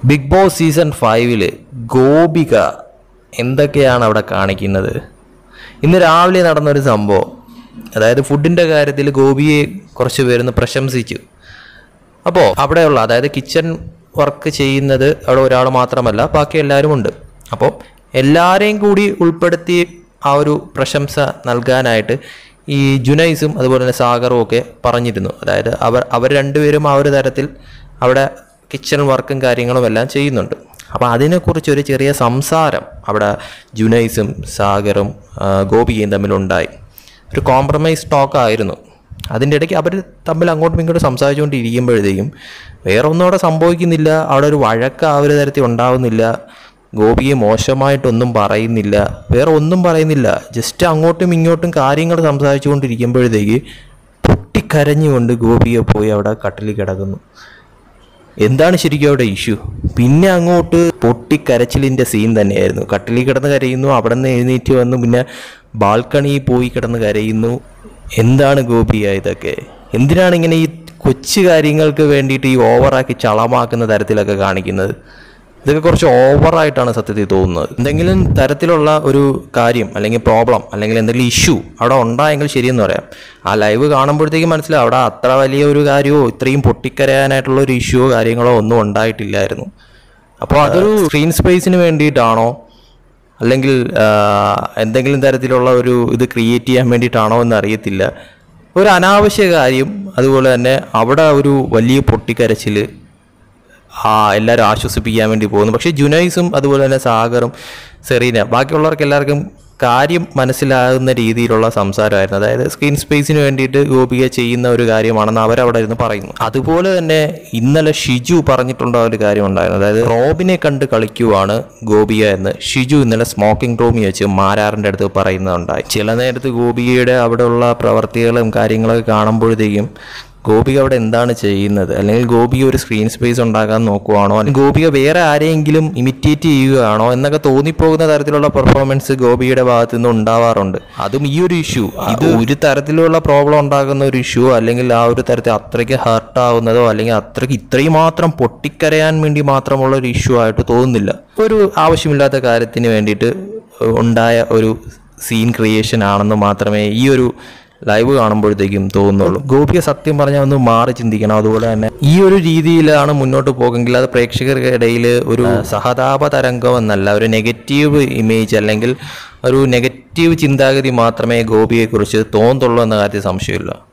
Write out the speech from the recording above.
big Boss season ഫൈവില് ഗോപിക എന്തൊക്കെയാണ് അവിടെ കാണിക്കുന്നത് ഇന്ന് രാവിലെ നടന്നൊരു സംഭവം അതായത് ഫുഡിൻ്റെ കാര്യത്തിൽ ഗോപിയെ കുറച്ച് പേരൊന്ന് പ്രശംസിച്ചു അപ്പോൾ അവിടെയുള്ള അതായത് കിച്ചൺ വർക്ക് ചെയ്യുന്നത് അവിടെ ഒരാൾ മാത്രമല്ല ബാക്കി എല്ലാവരും ഉണ്ട് അപ്പോൾ എല്ലാവരെയും കൂടി ഉൾപ്പെടുത്തി ആ ഒരു പ്രശംസ നൽകാനായിട്ട് ഈ ജുനൈസും അതുപോലെ തന്നെ സാഗറും ഒക്കെ പറഞ്ഞിരുന്നു അതായത് അവർ അവർ രണ്ടുപേരും ആ ഒരു തരത്തിൽ അവിടെ കിച്ചൺ വർക്കും കാര്യങ്ങളും എല്ലാം ചെയ്യുന്നുണ്ട് അപ്പോൾ അതിനെക്കുറിച്ച് ഒരു ചെറിയ സംസാരം അവിടെ ജുനൈസും സാഗറും ആ, ഗോപികയും തമ്മിലുണ്ടായി ഒരു കോംപ്രമൈസ് ടോക്ക് ആയിരുന്നു അതിൻ്റെ ഇടയ്ക്ക് അവർ തമ്മിൽ അങ്ങോട്ടും ഇങ്ങോട്ടും സംസാരിച്ചുകൊണ്ടിരിക്കുമ്പോഴത്തേക്കും വേറെ ഒന്നും അവിടെ സംഭവിക്കുന്നില്ല അവിടെ ഒരു വഴക്ക് ആ ഒരു തരത്തിൽ ഉണ്ടാവുന്നില്ല ഗോപിയെ മോശമായിട്ടൊന്നും പറയുന്നില്ല വേറെ ഒന്നും പറയുന്നില്ല ജസ്റ്റ് അങ്ങോട്ടും ഇങ്ങോട്ടും കാര്യങ്ങൾ സംസാരിച്ചുകൊണ്ടിരിക്കുമ്പോഴത്തേക്ക് പൊട്ടിക്കരഞ്ഞുകൊണ്ട് ഗോപിയെ പോയി അവിടെ കട്ടിലിൽ കിടക്കുന്നു എന്താണ് ശരിക്കും അവിടെ ഇഷ്യൂ പിന്നെ അങ്ങോട്ട് പൊട്ടിക്കരച്ചിലിൻ്റെ സീൻ തന്നെയായിരുന്നു കട്ടിലിൽ കിടന്ന് കരയുന്നു അവിടെ നിന്ന് എഴുന്നേറ്റ് വന്നു പിന്നെ ബാൽക്കണിയിൽ പോയി കിടന്ന് കരയുന്നു എന്താണ് ഗോപിയ ഇതൊക്കെ എന്തിനാണ് ഇങ്ങനെ ഈ കൊച്ചു കാര്യങ്ങൾക്ക് വേണ്ടിയിട്ട് ഈ ഓവറാക്കി ചളമാക്കുന്ന തരത്തിലൊക്കെ കാണിക്കുന്നത് ഇതൊക്കെ കുറച്ച് ഓവറായിട്ടാണ് സത്യത്തിൽ തോന്നുന്നത് എന്തെങ്കിലും തരത്തിലുള്ള ഒരു കാര്യം അല്ലെങ്കിൽ പ്രോബ്ലം അല്ലെങ്കിൽ എന്തെങ്കിലും ഇഷ്യൂ അവിടെ ഉണ്ടായെങ്കിൽ ശരിയെന്ന് പറയാം ആ ലൈവ് കാണുമ്പോഴത്തേക്കും മനസ്സിലാവും അവിടെ അത്ര വലിയ ഒരു കാര്യമോ ഇത്രയും പൊട്ടിക്കരയാനായിട്ടുള്ള ഒരു ഇഷ്യൂവോ കാര്യങ്ങളോ ഒന്നും ഉണ്ടായിട്ടില്ലായിരുന്നു അപ്പോൾ അതൊരു സ്ക്രീൻ സ്പേസിന് വേണ്ടിയിട്ടാണോ അല്ലെങ്കിൽ ആ, എന്തെങ്കിലും തരത്തിലുള്ള ഒരു ഇത് ക്രിയേറ്റ് ചെയ്യാൻ വേണ്ടിയിട്ടാണോ എന്ന് അറിയത്തില്ല ഒരു അനാവശ്യ കാര്യം അതുപോലെ തന്നെ അവിടെ ഒരു വലിയ പൊട്ടിക്കരച്ചിൽ ആ എല്ലാവരും ആശ്വസിപ്പിക്കാൻ വേണ്ടി പോകുന്നു പക്ഷേ ജുനൈസും അതുപോലെ തന്നെ സാഗറും സെറീന ബാക്കിയുള്ളവർക്ക് എല്ലാവർക്കും കാര്യം മനസ്സിലാകുന്ന രീതിയിലുള്ള സംസാരമായിരുന്നു അതായത് സ്ക്രീൻ സ്പേസിന് വേണ്ടിയിട്ട് ഗോപിക ചെയ്യുന്ന ഒരു കാര്യമാണെന്ന് അവരവിടെ ഇരുന്ന് പറയുന്നു അതുപോലെ തന്നെ ഇന്നലെ ഷിജു പറഞ്ഞിട്ടുള്ള ഒരു കാര്യം ഉണ്ടായിരുന്നു അതായത് റോബിനെ കണ്ട് കളിക്കുവാണ് ഗോപിക എന്ന് ഷിജു ഇന്നലെ സ്മോക്കിംഗ് റൂമിൽ വെച്ച് മാരാറിൻ്റെ അടുത്ത് പറയുന്നുണ്ടായി ചില നേരത്ത് ഗോപികയുടെ അവിടെയുള്ള പ്രവർത്തികളും കാര്യങ്ങളൊക്കെ കാണുമ്പോഴത്തേക്കും ഗോപിക അവിടെ എന്താണ് ചെയ്യുന്നത് അല്ലെങ്കിൽ ഗോപിക ഒരു സ്ക്രീൻ സ്പേസ് ഉണ്ടാക്കാൻ നോക്കുവാണോ അല്ലെങ്കിൽ ഗോപിക വേറെ ആരെയെങ്കിലും ഇമിറ്റേറ്റ് ചെയ്യുകയാണോ എന്നൊക്കെ തോന്നിപ്പോകുന്ന തരത്തിലുള്ള പെർഫോമൻസ് ഗോപിയുടെ ഭാഗത്തു നിന്ന് ഉണ്ടാവാറുണ്ട് അതും ഈ ഒരു ഇഷ്യൂ ഇത് ഒരു തരത്തിലുള്ള പ്രോബ്ലം ഉണ്ടാകുന്ന ഒരു ഇഷ്യൂ അല്ലെങ്കിൽ ആ ഒരു തരത്തിൽ അത്രയ്ക്ക് ഹർട്ട് ആവുന്നതോ അല്ലെങ്കിൽ അത്രയ്ക്ക് ഇത്രയും മാത്രം പൊട്ടിക്കരയാൻ വേണ്ടി മാത്രമുള്ള ഒരു ഇഷ്യൂ ആയിട്ട് തോന്നുന്നില്ല ഒരു ആവശ്യമില്ലാത്ത കാര്യത്തിന് വേണ്ടിയിട്ട് ഉണ്ടായ ഒരു സീൻ ക്രിയേഷൻ ആണെന്ന് മാത്രമേ ഈ ഒരു ലൈവ് കാണുമ്പോഴത്തേക്കും തോന്നുന്നുള്ളൂ ഗോപിക സത്യം പറഞ്ഞാൽ ഒന്ന് മാറി ചിന്തിക്കണം അതുപോലെ തന്നെ ഈ ഒരു രീതിയിലാണ് മുന്നോട്ട് പോകെങ്കിൽ അത് പ്രേക്ഷകരുടെ ഇടയിൽ ഒരു സഹതാപ തരംഗം എന്നല്ല ഒരു നെഗറ്റീവ് ഇമേജ് അല്ലെങ്കിൽ ഒരു നെഗറ്റീവ് ചിന്താഗതി മാത്രമേ ഗോപിയെക്കുറിച്ച് തോന്നുള്ളൂ എന്ന കാര്യത്തിൽ സംശയമില്ല